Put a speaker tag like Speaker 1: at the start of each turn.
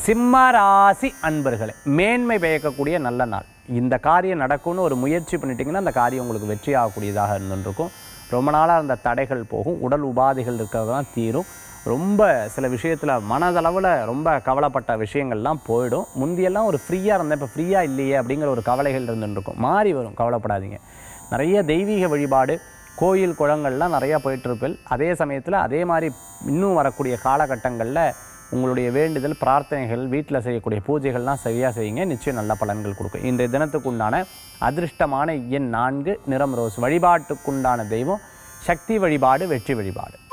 Speaker 1: சிம்ம ராசி அன்பர்களே மேன்மை பயக்கக்கூடிய நல்ல நாள் இந்த காரியம் நடக்கும்னு ஒரு முயற்சி பண்ணிட்டீங்கன்னா அந்த காரியம் உங்களுக்கு வெற்றி ஆகக்கூடியதாக இருந்துருக்கும் ரொம்ப நாளாக அந்த தடைகள் போகும் உடல் உபாதைகள் இருக்கிறதெல்லாம் தீரும் ரொம்ப சில விஷயத்தில் மனதளவில் ரொம்ப கவலைப்பட்ட விஷயங்கள்லாம் போயிடும் முந்தியெல்லாம் ஒரு ஃப்ரீயாக இருந்தேன் இப்போ ஃப்ரீயாக இல்லையே அப்படிங்கிற ஒரு கவலைகள் இருந்துருக்கும் மாறி வரும் கவலைப்படாதீங்க நிறைய தெய்வீக வழிபாடு கோயில் குளங்கள்லாம் நிறையா போயிட்டுருப்பில் அதே சமயத்தில் அதே மாதிரி இன்னும் வரக்கூடிய காலகட்டங்களில் உங்களுடைய வேண்டுதல் பிரார்த்தனைகள் வீட்டில் செய்யக்கூடிய பூஜைகள்லாம் சரியாக செய்யுங்க நிச்சயம் நல்ல பலன்கள் கொடுக்கும் இன்றைய தினத்துக்குண்டான அதிர்ஷ்டமான எண் நான்கு நிறம் ரோஸ் வழிபாட்டுக்குண்டான தெய்வம் சக்தி வழிபாடு வெற்றி வழிபாடு